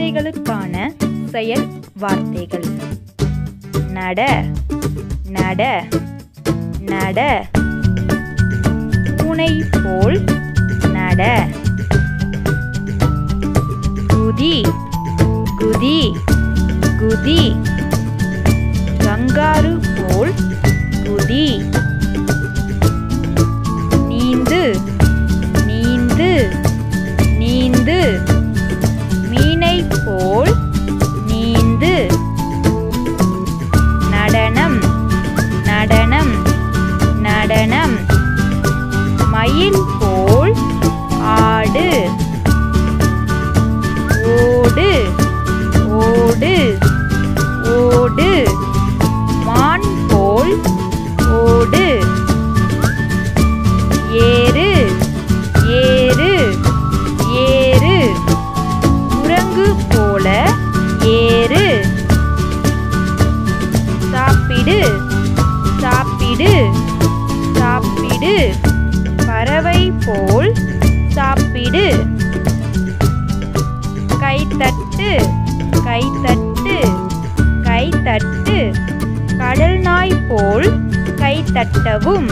குழந்தைகளுக்கான செயல் வார்த்தைகள் நட நட நட பூனை போல் நட குதி குதி குதி கங்காரு போல் குதி நீந்து நீந்து நீந்து மீனை போல் நீந்து நடனம் நடனம் நடனம் மயில் போல் ஆடு ஓடு ஓடு ஓடு மான் போல் ஓடு ஏறு ஏறு ஏறு குரங்கு போல ஏறு சாப்பிடு சாப்பிடு சாப்பிடு பறவை போல் சாப்பிடு கைத்தட்டு கைத்தட்டு கைத்தட்டு கடல் நாய் போல் கைத்தட்டவும்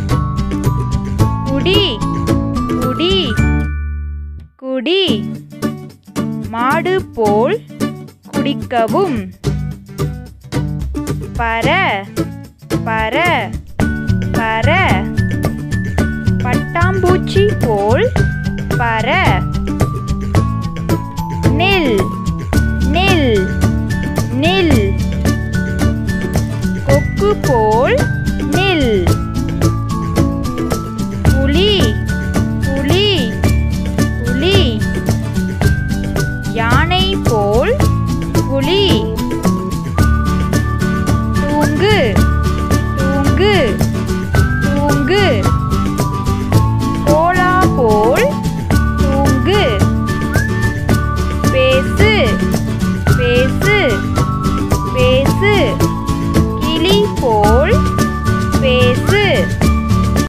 குடி குடி குடி மாடு போல் குடிக்கவும் பற பற பற பட்டாம்பூச்சி போல் பற